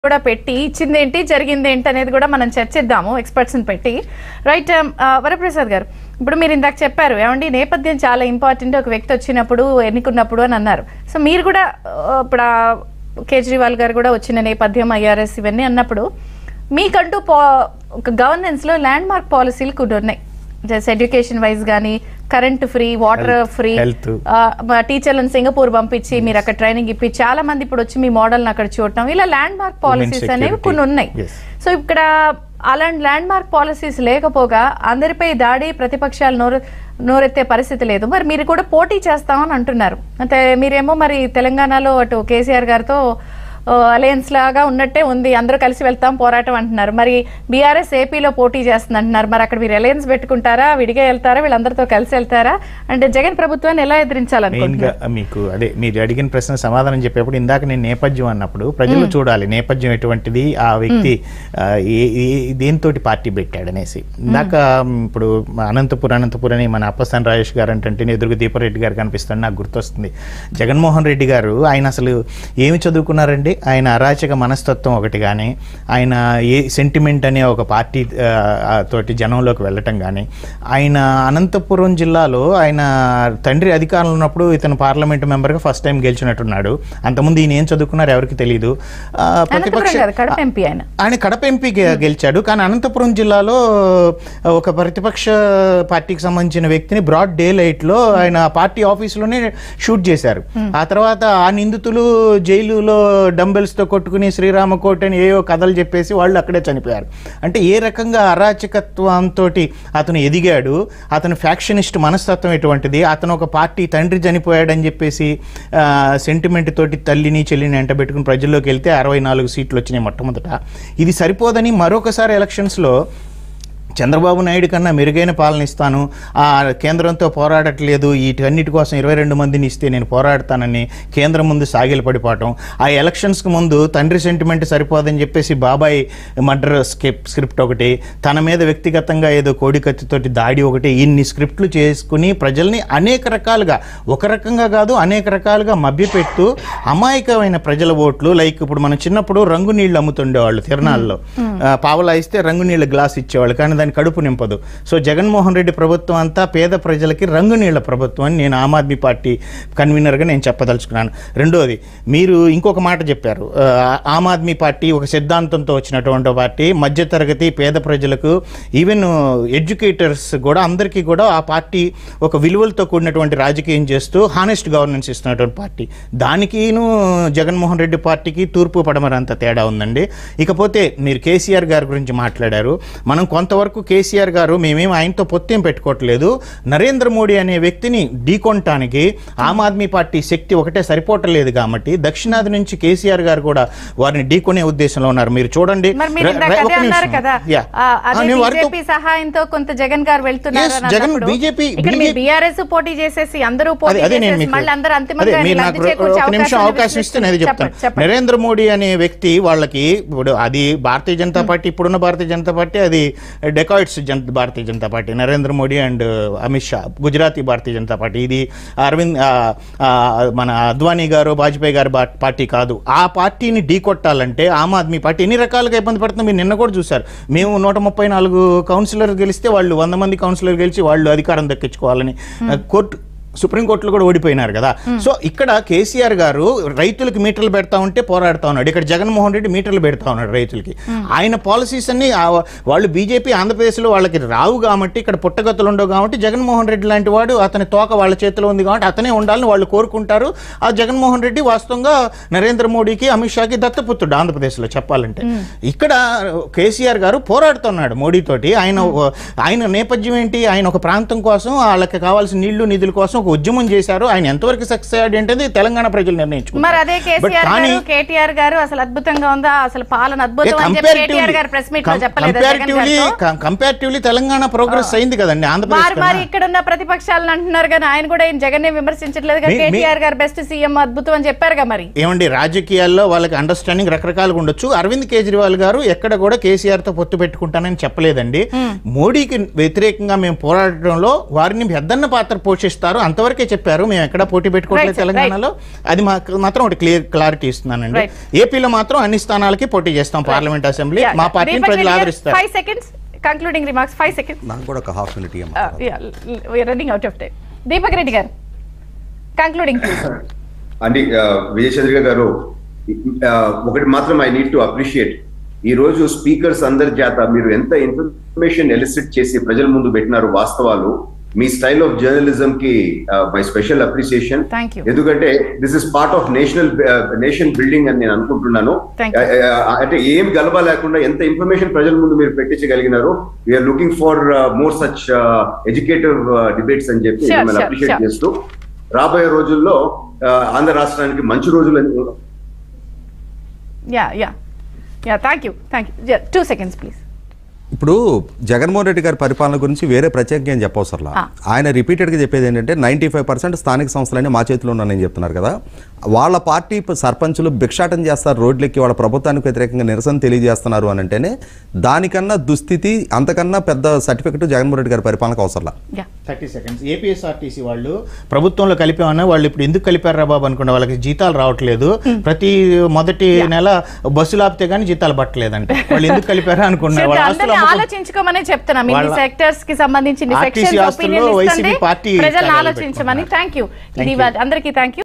కూడా పెట్టి ఇచ్చింది ఏంటి జరిగింది ఏంటి అనేది కూడా మనం చర్చిద్దాము ఎక్స్పర్ట్స్ ని పెట్టి రైట్ వరప్రసాద్ గారు ఇప్పుడు మీరు ఇందాక చెప్పారు ఏమండి నేపథ్యం చాలా ఇంపార్టెంట్ ఒక వ్యక్తి వచ్చినప్పుడు ఎన్నుకున్నప్పుడు అని అన్నారు సో మీరు కూడా ఆ, ఇప్పుడు ఆ కేజ్రీవాల్ గారు కూడా వచ్చిన నేపథ్యం ఐఆర్ఎస్ ఇవన్నీ అన్నప్పుడు మీకంటూ పా ఒక గవర్నెన్స్ లో ల్యాండ్ మార్క్ పాలసీలు కొన్ని ఉన్నాయి జస్ట్ ఎడ్యుకేషన్ వైజ్ కానీ current free water Health, free health. టీచర్లను సింగపూర్ పంపించి మీరు అక్కడ ట్రైనింగ్ ఇప్పి చాలా మంది ఇప్పుడు వచ్చి మీ మోడల్ అక్కడ చూడటం ఇలా ల్యాండ్ మార్క్ పాలసీస్ అనేవి security. కొన్ని ఉన్నాయి Yes. సో ఇక్కడ అలాంటి ల్యాండ్ మార్క్ పాలసీస్ లేకపోగా అందరిపై దాడి ప్రతిపక్షాలు నోరు నోరెత్తే పరిస్థితి లేదు మరి మీరు కూడా పోటీ చేస్తామని అంటున్నారు అంటే మీరేమో మరి తెలంగాణలో అటు కేసీఆర్ గారితో అలయన్స్ లాగా ఉన్నట్టే ఉంది అందరూ కలిసి వెళ్తాం పోరాటం అంటున్నారు మరి బీఆర్ఎస్ ఏపీలో పోటీ చేస్తుంది అంటున్నారు మరి అక్కడ మీరు అలయన్స్ పెట్టుకుంటారా విడిగా వెళ్తారా వీళ్ళందరితో కలిసి వెళ్తారా అంటే జగన్ ప్రభుత్వాన్ని ఎలా మెయిన్ ఎదిరించాలనుకుంటున్నారు గా మీకు అదే మీరు అడిగిన ప్రశ్న సమాధానం చెప్పేప్పుడు ఇందాక నేను నేపథ్యం అన్నప్పుడు ప్రజలు చూడాలి నేపథ్యం ఎటువంటిది ఆ వ్యక్తి ఆ, ఏ ఏ- దేనితోటి పార్టీ పెట్టాడనేసి ఇందాక మ్, ఇప్పుడు మా అనంతపురం అనంతపురం అని మన అప్పసాని రాజేష్ గారు అంటే ఎదురుగు దీపారెడ్డి గారు కనిపిస్తుంది నాకు గుర్తొస్తుంది జగన్మోహన్ రెడ్డి గారు ఆయన అసలు ఏమి చదువుకున్నారండి ఆయన అరాచక మనస్తత్వం ఒకటి కానీ ఆయన ఏ సెంటిమెంట్ అనే ఒక పార్టీ ఆ, ఆ, తోటి జనంలోకి వెళ్ళటం కానీ ఆయన అనంతపురం జిల్లాలో ఆయన తండ్రి అధికారంలో ఉన్నప్పుడు ఇతను పార్లమెంట్ మెంబర్గా ఫస్ట్ టైం గెలిచినట్టున్నాడు అంతకుముందు ఈయన ఏం చదువుకున్నారు ఎవరికి తెలియదు ఆ, అనంతపురం కాదు కడప ఎంపీ ఆయన ఆయన కడప ఎంపీ గె- గెలిచాడు కానీ అనంతపురం జిల్లాలో ఒక ప్రతిపక్ష పార్టీకి సంబంధించిన వ్యక్తిని బ్రాడ్ డే లైట్ లో ఆయన పార్టీ ఆఫీసులోనే షూట్ చేశారు ఆ తర్వాత ఆ నిందితులు జైలులో డంబెల్స్ తో కొట్టుకుని శ్రీరామ కోట అని ఏవో కథలు చెప్పేసి వాళ్ళు అక్కడే చనిపోయారు అంటే ఏ రకంగా అరాచకత్వంతో అతను ఎదిగాడు అతను ఫ్యాక్షనిస్ట్ మనస్తత్వం ఎటువంటిది అతను ఒక పార్టీ తండ్రి చనిపోయాడని చెప్పేసి సెంటిమెంట్ తోటి తల్లిని చెల్లిని ఎంట పెట్టుకుని ప్రజల్లోకి వెళ్తే అరవై నాలుగు సీట్లు వచ్చినాయి మొట్టమొదట ఇది సరిపోదని మరొకసారి ఎలక్షన్స్లో చంద్రబాబు నాయుడు కన్నా మెరుగైన పాలన ఇస్తాను ఆ కేంద్రంతో పోరాడట్లేదు వీటన్నిటి కోసం ఇరవై రెండు మందిని ఇస్తే నేను పోరాడతానని కేంద్రం ముందు సాగిల పడిపోవటం ఆ ఎలక్షన్స్కి ముందు తండ్రి సెంటిమెంట్ సరిపోదని చెప్పేసి బాబాయ్ మర్డర్ స్క్రిప్ట్ స్క్రిప్ట్ ఒకటి తన మీద వ్యక్తిగతంగా ఏదో కోడికత్తితోటి దాడి ఒకటి ఇన్ని స్క్రిప్ట్లు చేసుకుని ప్రజల్ని అనేక రకాలుగా ఒక రకంగా కాదు అనేక రకాలుగా మభ్యపెడుతూ అమాయకమైన ప్రజల ఓట్లు లైక్ ఇప్పుడు మనం చిన్నప్పుడు రంగు నీళ్ళు అమ్ముతుండేవాళ్ళు తిరణాల్లో ఆ, పావలా ఇస్తే రంగు నీళ్ళ గ్లాస్ ఇచ్చేవాళ్ళు కానీ దాని కడుపు నింపదు సో జగన్మోహన్ రెడ్డి ప్రభుత్వం అంతా పేద ప్రజలకి రంగు నీళ్ళ ప్రభుత్వం అని నేను ఆమ్ ఆద్మీ పార్టీ కన్వీనర్గా నేను చెప్పదలుచుకున్నాను రెండోది మీరు ఇంకొక మాట చెప్పారు ఆ, ఆమ్ ఆద్మీ పార్టీ ఒక సిద్ధాంతంతో వచ్చినటువంటి పార్టీ మధ్యతరగతి పేద ప్రజలకు ఈవెన్ ఎడ్యుకేటర్స్ కూడా అందరికీ కూడా ఆ పార్టీ ఒక విలువలతో కూడినటువంటి రాజకీయం చేస్తూ హానెస్ట్ గవర్నెన్స్ ఇస్తున్నటువంటి పార్టీ దానికిను జగన్మోహన్ రెడ్డి పార్టీకి తూర్పు పడమరంత తేడా ఉందండి ఇకపోతే మీరు కేసీఆర్ గారి గురించి మాట్లాడారు మనం కొంతవరకు కేసీఆర్ గారు మేమేం ఆయనతో పొత్తేం పెట్టుకోవట్లేదు నరేంద్ర మోడీ అనే వ్యక్తిని ఢీకొనటానికి ఆమ్ ఆద్మీ పార్టీ శక్తి ఒకటే సరిపోవట్లేదు కాబట్టి దక్షిణాది నుంచి కేసీఆర్ గారు కూడా వారిని ఢీకొనే ఉద్దేశంలో ఉన్నారు మీరు చూడండి మరి మీరు ర- ఇందాక ర- అదే ఒక్క అన్నారు నిమిషం. కదా Yeah. ఆ, ఆ, అదే నేను వారితో బీజేపీ సహాయంతో కొంత జగన్ గారు వెళ్తున్నారు Yes, అని జగన్ అన్నప్పుడు BJP ఇక్కడ మీరు BJP బీఆర్ఎస్ పోటీ చేసేసి అందరూ పోటీ అదే అదే నేను చేసేసి మీకు మళ్ళీ అందరూ అదే అంతిమంగా మీరు లబ్ధి నాకు చేకూర్చే ఒక నిమిషం అవకాశాన్ని అవకాశం ఇస్తే నేను విశ్లేషించండి. చెప్తాను చెప్పండి, చెప్పండి. నరేంద్ర మోడీ అనే వ్యక్తి వాళ్ళకి ఇప్పుడు అది భారతీయ జనతా పార్టీ ఇప్పుడున్న భారతీయ జనతా పార్టీ అది డెకాయిడ్స్ జన Bharatiya Janata Party Narendra Modi and Amit Shah Gujarati Bharatiya Janata Party ఇది అరవింద్ ఆ, ఆ, మన అద్వానీ గారు వాజ్పేయి గారి బా- పార్టీ కాదు ఆ పార్టీని ఢీకొట్టాలంటే ఆమ్ ఆద్మీ పార్టీ ఎన్ని రకాలుగా ఇబ్బంది పడుతుందో మీరు నిన్న కూడా చూశారు మేము నూట ముప్పై నాలుగు కౌన్సిలర్ గెలిస్తే వాళ్ళు వంద మంది కౌన్సిలర్ గెలిచి వాళ్ళు అధికారం దక్కించుకోవాలని కోర్టు సుప్రీంకోర్టులో కూడా ఓడిపోయినారు కదా సో ఇక్కడ కేసీఆర్ గారు రైతులకు మీటర్లు పెడతా ఉంటే పోరాడుతా ఉన్నాడు ఇక్కడ జగన్మోహన్ రెడ్డి మీటర్లు పెడతా ఉన్నాడు రైతులకి ఆయన పాలసీస్ అన్ని ఆ- వాళ్ళు బీజేపీ ఆంధ్రప్రదేశ్లో వాళ్ళకి రావు కాబట్టి ఇక్కడ పుట్టగతులు ఉండవు కాబట్టి జగన్మోహన్ రెడ్డి లాంటి వాడు అతని తోక వాళ్ళ చేతిలో ఉంది కాబట్టి అతనే ఉండాలని వాళ్ళు కోరుకుంటారు ఆ జగన్మోహన్ రెడ్డి వాస్తవంగా నరేంద్ర మోడీకి అమిత్ షాకి దత్తపుత్రుడు ఆంధ్రప్రదేశ్లో చెప్పాలంటే ఇక్కడ కేసీఆర్ గారు పోరాడుతున్నాడు మోడీతోటి ఆయన ఆయన నేపథ్యం ఏంటి ఆయన ఒక ప్రాంతం కోసం వాళ్ళకి కావాల్సిన నీళ్లు నిధుల కోసం ఒక ఉద్యమం చేశారు ఆయన ఎంతవరకు సక్సెస్ అయ్యాడు ఏంటది తెలంగాణ ప్రజలు మరి నిర్ణయించుకున్నారు అదే But కేసీఆర్ కానీ గారు కేటీఆర్ గారు అసలు అద్భుతంగా ఉందా అసలు పాలన అద్భుతం అని చెప్పి కేటీఆర్ గారు ప్రెస్ మీట్ లో చెప్పలేదా జగన్ కంపారిటివ్లీ గారితో? కంపారిటివ్లీ తెలంగాణ ప్రోగ్రెస్ అయింది కదండి మరి ఆంధ్రప్రదేశ్ మరి కన్నా. ఇక్కడ ఉన్న ప్రతిపక్షాలను అంటున్నారు కానీ ఆయన కూడా ఏం జగన్ విమర్శించట్లేదు మీ- మీ- కేటీఆర్ గారు బెస్ట్ సీఎం అద్భుతం అని చెప్పారుగా మరి ఏమండి రాజకీయాల్లో వాళ్ళకి అండర్స్టాండింగ్ రకరకాలుగా ఉండొచ్చు అరవింద్ కేజ్రీవాల్ గారు ఎక్కడ కూడా కేసీఆర్ తో పొత్తు పెట్టుకుంటానని చెప్పలేదండి మోడీకి వ్యతిరేకంగా మేము పోరాడడంలో వారిని పెద్దన్న పాత్ర పోషిస్తారు అంతవరకే చెప్పారు మేము ఎక్కడ పోటీ పెట్టుకోవట్లేదు Right, sir, తెలంగాణలో అది మాకు మాత్రం ఒకటి క్లియర్ క్లారిటీ ఇస్తున్నానండి Right. ఏపీలో మాత్రం అన్ని స్థానాలకి పోటీ చేస్తాం పార్లమెంట్ అసెంబ్లీ మా పార్టీని ప్రజలు ఆదరిస్తారు five seconds concluding remarks five seconds నాకు కూడా ఒక హాఫ్ మినిట్ ఇవ్వమంటారా? Running out of time Deepak Reddy garu concluding please అండి ఆ, విజయచంద్రిక గారు ఆ, ఒకటి మాత్రం ఐ నీడ్ టు అప్రిషియేట్ ఈ రోజు స్పీకర్స్ అందరి చేత మీరు ఎంత ఇన్ఫర్మేషన్ ఎలిసిట్ చేసి ప్రజల ముందు పెట్టినారు వాస్తవాలు మీ స్టైల్ ఆఫ్ జర్నలిజం కి my special appreciation Thank you. ఎందుకంటే this is part of national nation building అని నేను అనుకుంటున్నాను Thank you. ఆ, ఆ, అంటే ఏం గలబా లేకుండా ఎంత ఇన్ఫర్మేషన్ ప్రజల ముందు మీరు పెట్టించగలిగినారు we are looking for more such educative debates అని చెప్పి Sure, మిమ్మల్ని sure, అప్రిషియేట్ sure. చేస్తూ రాబోయే రోజుల్లో ఆ, ఆంధ్ర రాష్ట్రానికి మంచి రోజులు yeah yeah yeah thank you thank you two seconds please ఇప్పుడు జగన్మోహన్ రెడ్డి గారి పరిపాలన గురించి వేరే ప్రత్యేకంగా ఏం చెప్పవసరలా ఆ. ఆయన రిపీటెడ్గా చెప్పేది ఏంటంటే నైంటీ ఫైవ్ పర్సెంట్ స్థానిక సంస్థలన్నీ మా చేతిలో ఉన్నాయని చెప్తున్నారు కదా వాళ్ళ పార్టీ ప- సర్పంచులు భిక్షాటం చేస్తారు రోడ్లెక్కి వాళ్ళ ప్రభుత్వానికి వ్యతిరేకంగా నిరసన తెలియజేస్తున్నారు అని అంటేనే దానికన్నా దుస్థితి అంతకన్నా పెద్ద సర్టిఫికెట్ జగన్మోహన్ రెడ్డి గారి పరిపాలనకు అవసరంలా యా థర్టీ సెకండ్స్ ఏపీఎస్ఆర్టీసీ వాళ్ళు ప్రభుత్వంలో కలిపామన్నా వాళ్ళు ఇప్పుడు ఎందుకు కలిపారా బాబు అనుకున్న వాళ్ళకి జీతాలు రావట్లేదు ప్రతి మొదటి నెల బస్సులు ఆపితే కానీ జీతాలు పట్టలేదంట వాళ్ళు ఎందుకు కలిపారా అనుకున్నారు వాళ్ళ ఆస్తులు అందరినీ అమ్ముకో- ఆలోచించుకోమనే చెప్తున్నాం ఇన్ని వాళ్ళ- సెక్టర్స్ కి సంబంధించి RTC సెక్షన్స్ ఆస్తుల్లో ఒపీనియన్ వైసీపీ ఇస్తుంది పార్టీ ప్రజలను కార్యాలయాలు ఆలోచించమని థ్యాంక్ యూ Thank ఇది you. అందరికీ థ్యాంక్ యూ